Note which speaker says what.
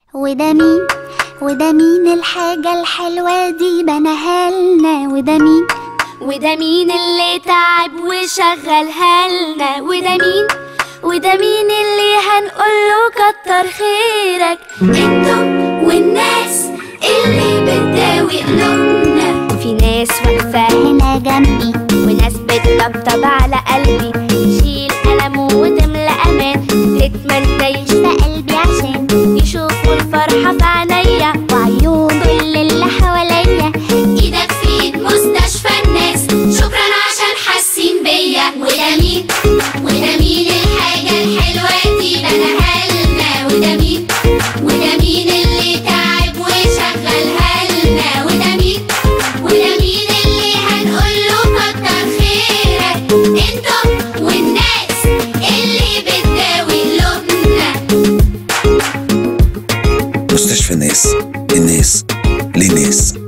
Speaker 1: وده مين وده مين الحاجة الحلوة دي بناها لنا وده مين
Speaker 2: وده مين اللي تعب وشغلها لنا وده مين وده مين اللي هنقوله كتر خيرك انتم والناس اللي بتداوي قلوبنا في ناس واقفة
Speaker 1: هنا جنبي
Speaker 2: وناس بتطبطب على قلبي تشيل ألمه وتملى أمان تتمنى
Speaker 1: ده قلبي عشان
Speaker 2: يشوفوا الفرحة في عينيا
Speaker 1: وعيون كل اللي حواليا
Speaker 2: ايدك في ايد مستشفى الناس شكرا عشان حاسين بيا وده مين وده مين الحاجة الحلوة دي بناها لنا وده مين وده مين اللي تعب وشغلها لنا وده مين وده مين اللي هنقوله كتر خيرك انتم والناس اللي بتداوي قلوبنا
Speaker 3: مستشفى الناس الناس لناس